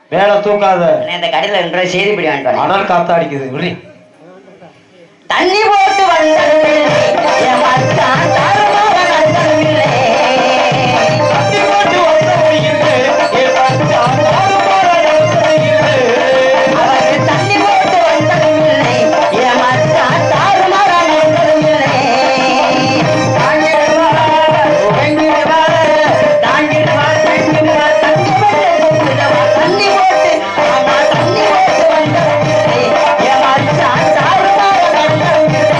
மேல தூக்காத அண்ணே, இந்த கடையில ரெண்டு ரூபாய் செய்தி பிடி வாங்கிட்டு வரேன் அனல் காத்தா அடிக்குது விடு தண்ணி போட்டு வந்ததும் இல்லை என் மச்சான் தாறுமாற நடந்ததும் இல்லை தண்ணி போட்டு வந்த முடியுது என் மச்சான் தாறுமாறா நடந்தது இல்லை. அவரு தண்ணி போட்டு வந்ததும் இல்லை என் மச்சான் தாறுமாற நடந்ததும் இல்லை தாண்டிடுவா, வெங்கிடுவா, தாண்டிடுவா, வெங்கிடுவா, தண்ணி போட்டு வந்தவா, தண்ணி போட்டு ஆமா, தண்ணி போட்டு வந்ததும் இல்லை என் மச்சான் தாறுமாற நடந்ததும் இல்லை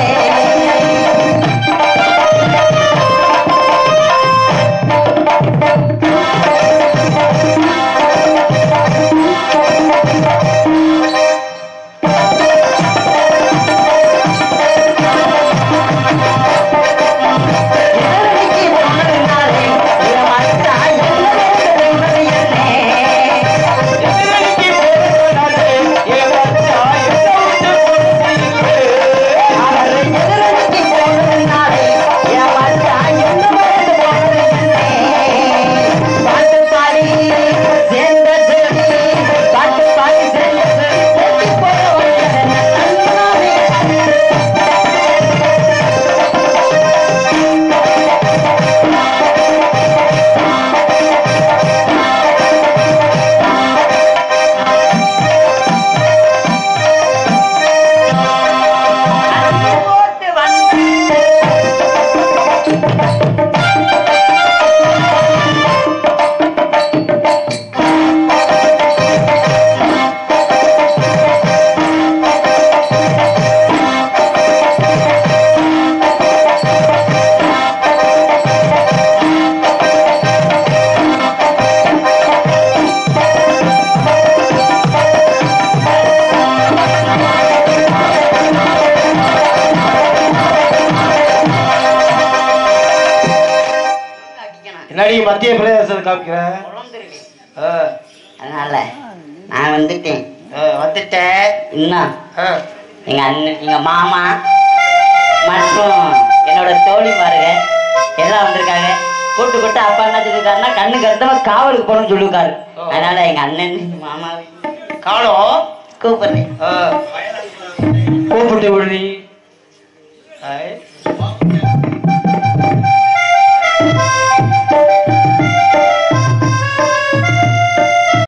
எதிரடிக்கு போனதுனாலே என் மச்சான் என்ன வேண்டுமென்பது என்னே எதிரடிக்கு போனதுனாலே என் மச்சான் என்ன விட்டு போனது இல்லை. அவர் எதிரடிக்கு போனதுனாலே என் மச்சான் என்ன மறந்து போனது என்னே பாட்டு பாடி சேர்ந்த செடி பாட்டு பாடி சேர்ந்த செடி செடி போல வந்ததென்ன தன்னாலே தண்ணி போட்டு வந்து அடிக்கணும் என்னடி மத்திய பிரதேசத்தை காமிக்கிற குழந்துருவேன் ஆ, அதனால நான் வந்துட்டேன் ஆ, வந்துட்டேன் இன்னும் ஆ, எங்க அண்ணன் எங்க மாமா மற்றும் என்னோட தோழி பாருங்க எல்லாம் வந்திருக்காங்க கூட்டு கூட்டு அப்பா என்ன சொல்லிருக்காருன்னா கண்ணு கருத்தமா காவலுக்கு போகணும்னு சொல்லிருக்காரு ஓ. அதனால எங்க அண்ணன் மாமாவை காணோம் கூப்பிடுறேன் ஆ. கூப்பிட்டு விடுறி